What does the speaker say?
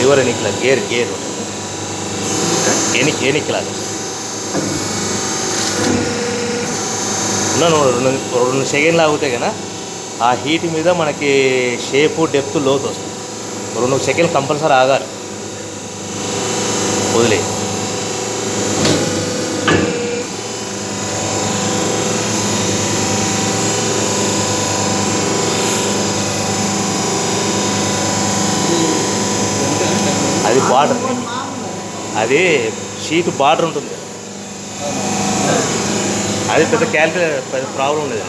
liver ఎనిక్లా gear gear ఎని ఎనిక్లాగా ఉన్నాను రెండు రెండు సెకండ్లు ఆగితే కదా ఆ హీట్ మీద మనకి షేపు డెప్త్ లోతు వస్తుంది రెండు సెకండ్లు కంపల్సరీ ఆగాలి వదిలే అది బార్డర్ అది షీట్ బార్డర్ ఉంటుంది అది పెద్ద క్యాలిక్యులేటర్ పెద్ద ప్రాబ్లం ఉండేది